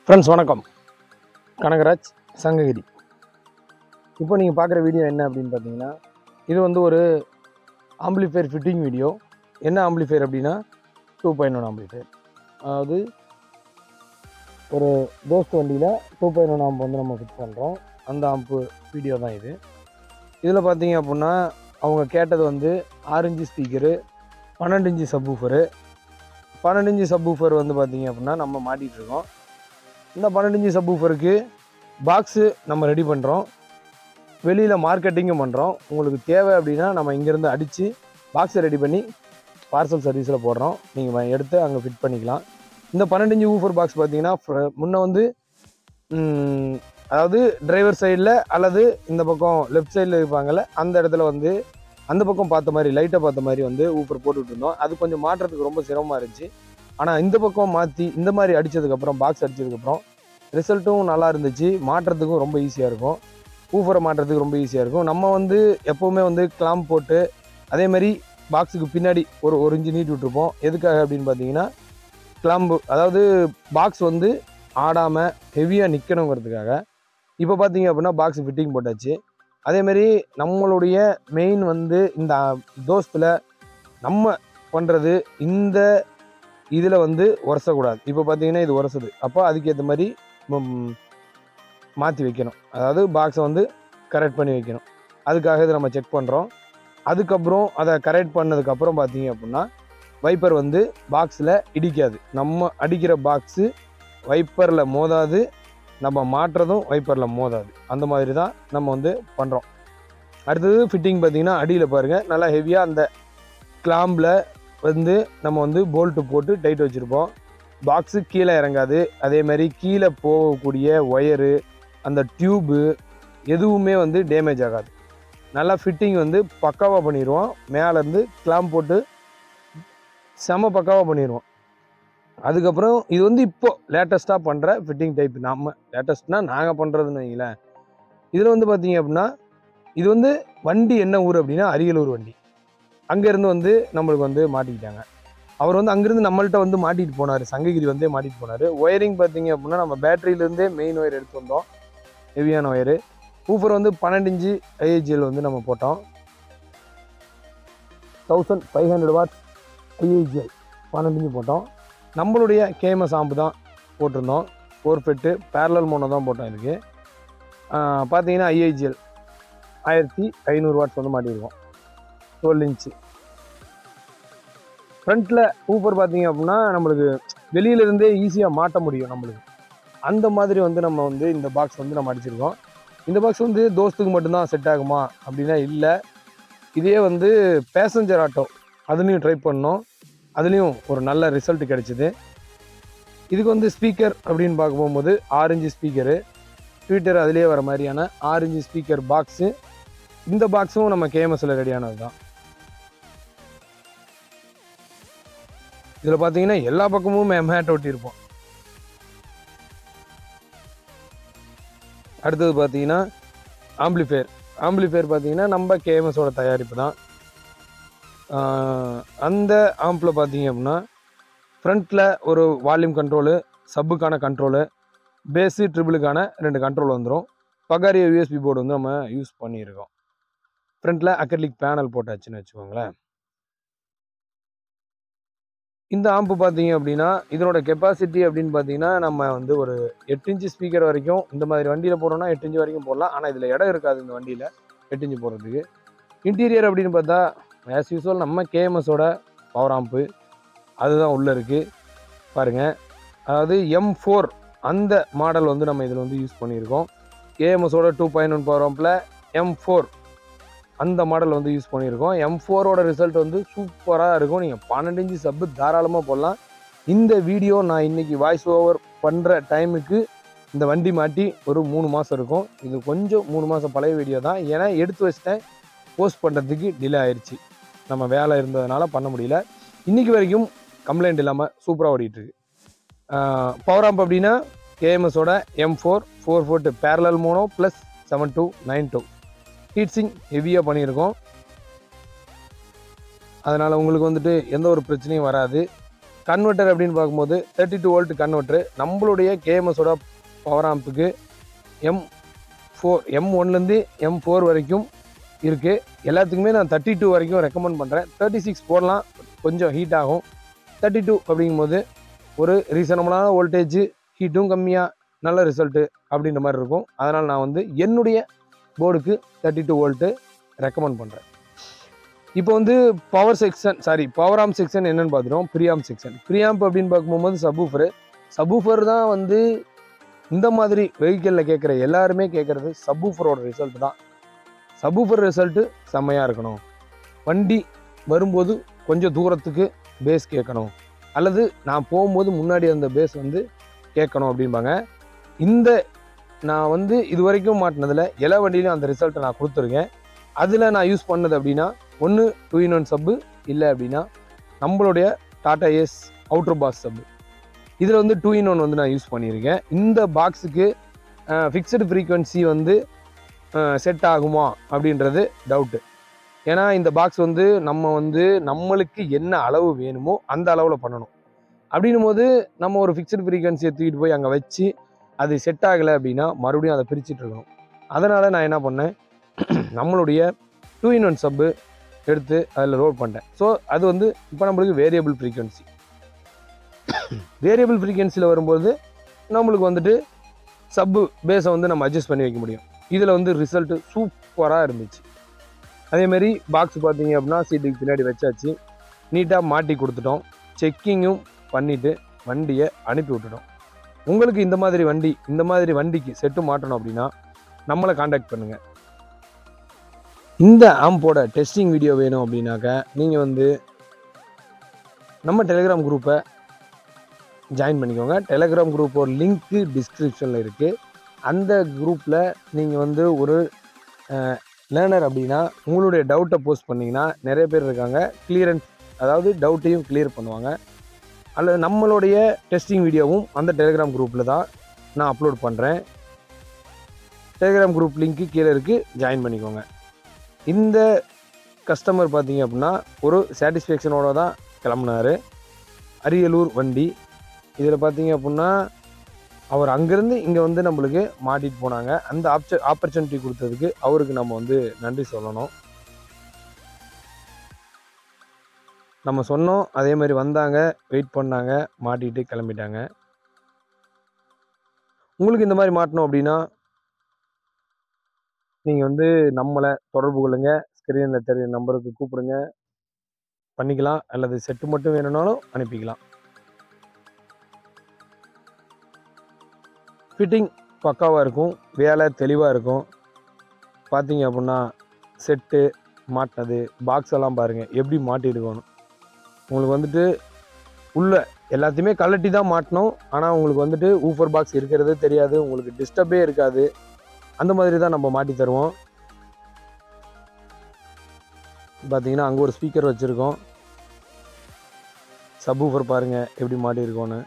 friends வணக்கம் கனகராஜ் சங்ககிரி இப்போ நீங்கள் பார்க்குற வீடியோ என்ன அப்படின்னு பார்த்தீங்கன்னா இது வந்து ஒரு ஆம்பிளிஃபையர் ஃபிட்டிங் வீடியோ என்ன ஆம்பிளிஃபையர் அப்படின்னா டூ பாயிண்ட் ஒன் ஆம்பிளிஃபையர் அதாவது ஒரு தோஸ்த் வண்டியில் டூ பாயிண்ட் ஒன் ஆம்ப் வந்து நம்ம ஃபிட் பண்ணுறோம் அந்த ஆம்பு வீடியோ தான் இது இதில் பார்த்தீங்க அப்படின்னா அவங்க கேட்டது வந்து ஆறு இன்ச்சு ஸ்பீக்கரு பன்னெண்டு இன்ச்சு சப்வூஃபரு பன்னெண்டு இன்ச்சு சப்வூஃபர் வந்து பார்த்தீங்க அப்படின்னா நம்ம மாட்டிகிட்டு இருக்கோம் இந்த பன்னெண்டு இன்ச்சு சப்வூஃபருக்கு பாக்ஸு நம்ம ரெடி பண்ணுறோம் வெளியில் மார்க்கெட்டிங்கும் பண்ணுறோம் உங்களுக்கு தேவை அப்படின்னா நம்ம இங்கேருந்து அடித்து பாக்ஸை ரெடி பண்ணி பார்சல் சர்வீஸில் போடுறோம் நீங்கள் எடுத்து அங்கே ஃபிட் பண்ணிக்கலாம் இந்த பன்னெண்டு இன்ச்சு ஊஃபர் பாக்ஸ் பார்த்தீங்கன்னா fr- முன்ன வந்து ம், அதாவது டிரைவர் சைடில் அல்லது இந்த பக்கம் லெஃப்ட் சைடில் இருப்பாங்கல்ல அந்த இடத்துல வந்து அந்த பக்கம் பார்த்த மாதிரி லைட்டை பார்த்த மாதிரி வந்து ஊஃபர் போட்டுட்டு இருந்தோம் அது கொஞ்சம் மாட்டுறதுக்கு ரொம்ப சிரமமாக இருந்துச்சு ஆனால் இந்த பக்கம் மாற்றி இந்த மாதிரி அடித்ததுக்கப்புறம் பாக்ஸ் அடித்ததுக்கப்புறம் ரிசல்ட்டும் நல்லா இருந்துச்சு மாட்டுறதுக்கும் ரொம்ப ஈஸியாக இருக்கும் ஊஃபரை மாட்டுறதுக்கு ரொம்ப ஈஸியாக இருக்கும் நம்ம வந்து எப்போவுமே வந்து கிளாம் போட்டு அதே மாதிரி பாக்ஸுக்கு பின்னாடி ஒரு ஒரு இன்ச்சு நீட்டி விட்டுருப்போம் எதுக்காக அப்படின்னு பார்த்தீங்கன்னா கிளாம்பு அதாவது பாக்ஸ் வந்து ஆடாமல் ஹெவியாக நிற்கணுங்கிறதுக்காக இப்போ பார்த்தீங்க அப்படின்னா பாக்ஸ் ஃபிட்டிங் போட்டாச்சு அதேமாரி நம்மளுடைய மெயின் வந்து இந்த தோஸ்தில் நம்ம பண்ணுறது இந்த இதில் வந்து உரசக்கூடாது இப்போ பார்த்தீங்கன்னா இது உரசுது அப்போ அதுக்கேற்ற மாதிரி மாற்றி வைக்கணும் அதாவது பாக்ஸை வந்து கரெக்ட் பண்ணி வைக்கணும் அதுக்காக இதை நம்ம செக் பண்ணுறோம் அதுக்கப்புறம் அதை கரெக்ட் பண்ணதுக்கப்புறம் பார்த்தீங்க அப்படின்னா வைப்பர் வந்து பாக்ஸில் இடிக்காது நம்ம அடிக்கிற பாக்ஸு வைப்பரில் மோதாது நம்ம மாட்டுறதும் வைப்பரில் மோதாது அந்த மாதிரி தான் நம்ம வந்து பண்ணுறோம் அடுத்தது ஃபிட்டிங் பார்த்தீங்கன்னா அடியில் பாருங்கள் நல்லா ஹெவியாக அந்த கிளாம்பில் வந்து நம்ம வந்து போல்ட்டு போட்டு டைட் வச்சுருப்போம் பாக்ஸு கீழே இறங்காது அதே மாதிரி கீழே போகக்கூடிய ஒயரு அந்த டியூபு எதுவுமே வந்து டேமேஜ் ஆகாது நல்லா ஃபிட்டிங் வந்து பக்காவாக பண்ணிடுவோம் மேலேருந்து கிளாம்ப் போட்டு செம பக்காவாக பண்ணிடுவோம் அதுக்கப்புறம் இது வந்து இப்போ லேட்டஸ்ட்டாக பண்ணுற ஃபிட்டிங் டைப் நம்ம லேட்டஸ்ட்னால் நாங்கள் பண்ணுறதுன்னு வைங்களேன் இதில் வந்து பார்த்தீங்க அப்படின்னா இது வந்து வண்டி என்ன ஊர் அப்படின்னா அரியலூர் வண்டி அங்கேருந்து வந்து நம்மளுக்கு வந்து மாட்டிக்கிட்டாங்க அவர் வந்து அங்கேருந்து நம்மள்ட்ட வந்து மாட்டிட்டு போனார் சங்ககிரி வந்தே மாட்டிட்டு போனார் ஒயரிங் பார்த்தீங்க அப்படின்னா நம்ம பேட்டரியிலேருந்தே மெயின் ஒயர் எடுத்து வந்தோம் ஹெவியான ஒயரு ஊஃபர் வந்து பன்னெண்டு இன்ச்சு ஐஹெச்எல் வந்து நம்ம போட்டோம் thousand five hundred watts IHL பன்னெண்டு இன்ச்சு போட்டோம் நம்மளுடைய கேஎம்எஸ் ஆம்பு தான் போட்டிருந்தோம் ஃபோர் ஃபெட்டு பேரலல் மோனோ தான் போட்டோம் இதுக்கு ஆஹ் பார்த்தீங்கன்னா ஐஹெச்எல் ஆயிரத்தி ஐநூறு வாட்ஸ் வந்து மாட்டியிருக்கோம் டுவெல் இன்ச்சு ஃப்ரண்ட்டில் ஊப்பர் பார்த்தீங்க அப்படின்னா நம்மளுக்கு வெளியில இருந்தே ஈஸியாக மாட்ட முடியும் நம்மளுக்கு அந்த மாதிரி வந்து நம்ம வந்து இந்த பாக்ஸ் வந்து நம்ம அடிச்சிருக்கோம் இந்த பாக்ஸ் வந்து தோஸ்துக்கு மட்டும்தான் செட் ஆகுமா அப்படின்னா இல்லை இதே வந்து பேசஞ்சர் ஆட்டோ அதுலேயும் ட்ரை பண்ணோம் அதுலேயும் ஒரு நல்ல ரிசல்ட் கிடைச்சிது இதுக்கு வந்து ஸ்பீக்கர் அப்படின்னு பார்க்க போகும்போது ஆரஞ்சு ஸ்பீக்கரு ட்விட்டர் அதுலேயே வர மாதிரியான ஆரஞ்சு ஸ்பீக்கர் பாக்ஸு இந்த பாக்ஸும் நம்ம கேஎம்எஸ்ல ரெடியானது தான் இதில் பார்த்தீங்கன்னா எல்லா பக்கமும் மே மேட் ஒட்டியிருப்போம் அடுத்தது பார்த்தீங்கன்னா ஆம்பிளிஃபையர் ஆம்பிளிஃபையர் பார்த்தீங்கன்னா நம்ம கேஎம்எஸோட தயாரிப்பு தான் ஆஹ் அந்த ஆம்பில் பார்த்தீங்க அப்படின்னா ஃப்ரண்ட்டில் ஒரு வால்யூம் கண்ட்ரோலு சப்புக்கான கண்ட்ரோலு பேஸு ட்ரிபிளுக்கான ரெண்டு கண்ட்ரோல் வந்துடும் பகாரிய யூஎஸ்பி போர்டு வந்து நம்ம யூஸ் பண்ணியிருக்கோம் ஃப்ரண்ட்டில் அக்கர்லிக் பேனல் போட்டாச்சுன்னு வச்சுக்கோங்களேன் இந்த ஆம்பு பார்த்தீங்க அப்படின்னா இதனோட கெப்பாசிட்டி அப்படின்னு பார்த்தீங்கன்னா நம்ம வந்து ஒரு எட்டு இன்ச்சு ஸ்பீக்கர் வரைக்கும் இந்த மாதிரி வண்டியில் போடுறோம்னா எட்டு இன்ச்சு வரைக்கும் போடலாம் ஆனால் இதில் இடம் இருக்காது இந்த வண்டியில் எட்டு இன்ச்சு போடுறதுக்கு இன்டீரியர் அப்படின்னு பார்த்தா ஆஸ் யூஸ்வல் நம்ம கேஎம்எஸோட பவர் ஆம்பு அதுதான் உள்ளே இருக்குது பாருங்கள் அதாவது எம் ஃபோர் அந்த மாடல் வந்து நம்ம இதில் வந்து யூஸ் பண்ணியிருக்கோம் கேஎம்எஸோட டூ பாயிண்ட் ஒன் பவர் ஆம்பில் எம் ஃபோர் அந்த மாடல் வந்து யூஸ் பண்ணியிருக்கோம் எம் ஃபோரோட ரிசல்ட் வந்து சூப்பராக இருக்கும் நீங்கள் பன்னெண்டு இன்ச்சு சப்பு தாராளமாக போடலாம் இந்த வீடியோ நான் இன்னைக்கு வாய்ஸ் ஓவர் பண்ணுற டைமுக்கு இந்த வண்டி மாட்டி ஒரு மூணு மாதம் இருக்கும் இது கொஞ்சம் மூணு மாதம் பழைய வீடியோ தான் ஏன்னா எடுத்து வச்சிட்டேன் போஸ்ட் பண்ணுறதுக்கு டிலே ஆயிடுச்சு நம்ம வேலை இருந்ததுனால பண்ண முடியல இன்னைக்கு வரைக்கும் கம்ப்ளைண்ட் இல்லாமல் சூப்பராக ஓடிட்டு இருக்கு பவர் ஆம்ப் அப்படின்னா கேஎம்எஸோட M four four forty parallel mono plus seven two nine two heat sink ஹெவியாக பண்ணியிருக்கோம் அதனால் உங்களுக்கு வந்துட்டு எந்த ஒரு பிரச்சனையும் வராது கன்வெர்ட்டர் அப்படின்னு பார்க்கும்போது தேர்ட்டி டூ வோல்ட் கன்வெர்ட்டர் நம்மளுடைய கேஎம்எஸோட பவர் ஆம்புக்கு எம் ஃபோர் எம் ஒன்லேருந்து எம் ஃபோர் வரைக்கும் இருக்குது எல்லாத்துக்குமே நான் தேர்ட்டி டூ வரைக்கும் ரெக்கமெண்ட் பண்ணுறேன் தேர்ட்டி சிக்ஸ் போடலாம் கொஞ்சம் ஹீட் ஆகும் தேர்ட்டி டூ அப்படிங்கும்போது ஒரு ரீசனபிளான வோல்டேஜ் ஹீட்டும் கம்மியாக நல்ல ரிசல்ட்டு அப்படின்ற மாதிரி இருக்கும் அதனால் நான் வந்து என்னுடைய போர்டுக்கு தேர்ட்டி டூ வோல்ட்டு ரெக்கமெண்ட் பண்ணுறேன் இப்போ வந்து power section sorry power amp section என்னன்னு பார்த்துட்டோம் ப்ரீஆம் செக்ஷன் ப்ரீஆம்ப் அப்படின்னு பார்க்கும்போது சபூஃபரு சபூஃபர் தான் வந்து இந்த மாதிரி வெஹிக்கிளில் கேட்குற எல்லாருமே கேட்குறது சபூஃபரோட ரிசல்ட் தான் சபூஃபர் ரிசல்ட்டு செம்மையாக இருக்கணும் வண்டி வரும்போது கொஞ்சம் தூரத்துக்கு பேஸ் கேட்கணும் அல்லது நான் போகும்போது முன்னாடி அந்த பேஸ் வந்து கேட்கணும் அப்படிம்பாங்க இந்த நான் வந்து இது வரைக்கும் மாட்டினதில் எல்லா வண்டியிலும் அந்த ரிசல்ட்டை நான் கொடுத்துருக்கேன் அதில் நான் யூஸ் பண்ணது அப்படின்னா ஒன்று டூ இன் ஒன் சப்பு இல்லை அப்படின்னா நம்மளுடைய டாடா ஏஸ் அவுட்ரு பாக்ஸ் சப்பு இதில் வந்து டூ இன் ஒன் வந்து நான் யூஸ் பண்ணியிருக்கேன் இந்த பாக்ஸுக்கு ஃபிக்ஸ்டு ஃப்ரீக்வன்சி வந்து செட் ஆகுமா அப்படின்றது டவுட்டு ஏன்னா இந்த பாக்ஸ் வந்து நம்ம வந்து நம்மளுக்கு என்ன அளவு வேணுமோ அந்த அளவில் பண்ணணும் அப்படின்னும் போது நம்ம ஒரு ஃபிக்ஸ்டு ஃப்ரீக்வன்சியை தூக்கிட்டு போய் அங்கே வச்சு அது செட் ஆகலை அப்படின்னா மறுபடியும் அதை பிரிச்சுட்டு இருக்கணும் அதனால் நான் என்ன பண்ணேன் நம்மளுடைய டூ இன் ஒன் சப்பு எடுத்து அதில் ரோட் பண்ணிட்டேன் ஸோ அது வந்து இப்போ நம்மளுக்கு வேரியபிள் ஃப்ரீக்வன்சி வேரியபிள் ஃப்ரீக்வன்சியில் வரும்போது நம்மளுக்கு வந்துட்டு சப்பு பேஸை வந்து நம்ம அட்ஜஸ்ட் பண்ணி வைக்க முடியும் இதில் வந்து ரிசல்ட்டு சூப்பராக இருந்துச்சு அதேமாரி பாக்ஸ் பார்த்தீங்க அப்படின்னா சீட்டுக்கு பின்னாடி வச்சாச்சு நீட்டாக மாட்டி கொடுத்துட்டோம் செக்கிங்கும் பண்ணிவிட்டு வண்டியை அனுப்பி விட்டுட்டோம் உங்களுக்கு இந்த மாதிரி வண்டி இந்த மாதிரி வண்டிக்கு செட்டு மாட்டணும் அப்படின்னா நம்மளை காண்டாக்ட் பண்ணுங்கள் இந்த ஆம்போட டெஸ்டிங் வீடியோ வேணும் அப்படின்னாக்க நீங்கள் வந்து நம்ம டெலிகிராம் குரூப்பை ஜாயின் பண்ணிக்கோங்க டெலிகிராம் குரூப்போட லிங்க்கு டிஸ்கிரிப்ஷனில் இருக்குது அந்த குரூப்பில் நீங்கள் வந்து ஒரு லேர்னர் அப்படின்னா உங்களுடைய டவுட்டை போஸ்ட் பண்ணிங்கன்னா நிறைய பேர் இருக்காங்க கிளியரன்ஸ் அதாவது டவுட்டையும் கிளியர் பண்ணுவாங்க அல்லது நம்மளுடைய டெஸ்டிங் வீடியோவும் அந்த டெலிகிராம் குரூப்பில் தான் நான் அப்லோட் பண்ணுறேன் டெலிகிராம் குரூப் லிங்க்கு கீழே இருக்குது ஜாயின் பண்ணிக்கோங்க இந்த கஸ்டமர் பார்த்தீங்க அப்படின்னா ஒரு சாட்டிஸ்ஃபேக்ஷனோட தான் கிளம்புனாரு அரியலூர் வண்டி இதில் பார்த்தீங்க அப்படின்னா அவர் அங்கேருந்து இங்கே வந்து நம்மளுக்கு மாட்டிட்டு போனாங்க அந்த ஆப்ச ஆப்பர்ச்சுனிட்டி கொடுத்ததுக்கு அவருக்கு நம்ம வந்து நன்றி சொல்லணும் நம்ம சொன்னோம் அதே மாதிரி வந்தாங்க வெயிட் பண்ணாங்க மாட்டிட்டு கிளம்பிட்டாங்க உங்களுக்கு இந்த மாதிரி மாட்டணும் அப்படின்னா நீங்கள் வந்து நம்மளை தொடர்பு கொள்ளுங்க ஸ்க்ரீனில் தெரிய நம்பருக்கு கூப்பிடுங்க பண்ணிக்கலாம் அல்லது செட்டு மட்டும் வேணும்னாலும் அனுப்பிக்கலாம் ஃபிட்டிங் பக்காவாக இருக்கும் வேலை தெளிவாக இருக்கும் பார்த்தீங்க அப்படின்னா செட்டு மாட்டினது பாக்ஸ் எல்லாம் பாருங்கள் எப்படி மாட்டியிருக்கணும் உங்களுக்கு வந்துட்டு உள்ள எல்லாத்தையுமே கலட்டி தான் மாட்டணும் ஆனால் உங்களுக்கு வந்துட்டு ஊஃபர் பாக்ஸ் இருக்கிறது தெரியாது உங்களுக்கு டிஸ்டர்பே இருக்காது அந்த மாதிரி தான் நம்ம மாட்டி தருவோம் பார்த்தீங்கன்னா அங்கே ஒரு ஸ்பீக்கர் வச்சுருக்கோம் சப்வூஃபர் பாருங்கள் எப்படி மாட்டியிருக்கோன்னு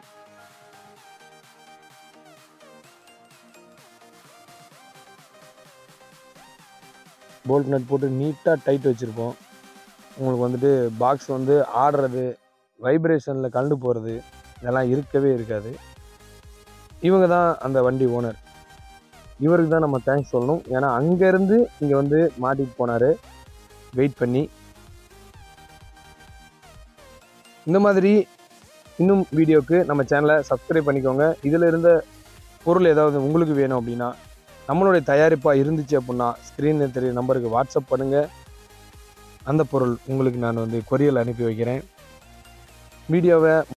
போல்ட் நட் போட்டு நீட்டாக டைட் வச்சுருப்போம் உங்களுக்கு வந்துட்டு பாக்ஸ் வந்து ஆடுறது வைப்ரேஷனில் கலந்து போகிறது இதெல்லாம் இருக்கவே இருக்காது இவங்க தான் அந்த வண்டி ஓனர் இவருக்கு தான் நம்ம தேங்க்ஸ் சொல்லணும் ஏன்னா அங்கேருந்து இங்கே வந்து மாட்டிட்டு போனார் வெயிட் பண்ணி இந்த மாதிரி இன்னும் வீடியோக்கு நம்ம சேனலை சப்ஸ்கிரைப் பண்ணிக்கோங்க இதில் இருந்த பொருள் ஏதாவது உங்களுக்கு வேணும் அப்படின்னா நம்மளுடைய தயாரிப்பாக இருந்துச்சு அப்படின்னா ஸ்க்ரீனில் தெரிய நம்பருக்கு வாட்ஸ்அப் பண்ணுங்கள் அந்த பொருள் உங்களுக்கு நான் வந்து கொரியல் அனுப்பி வைக்கிறேன் வீடியோவை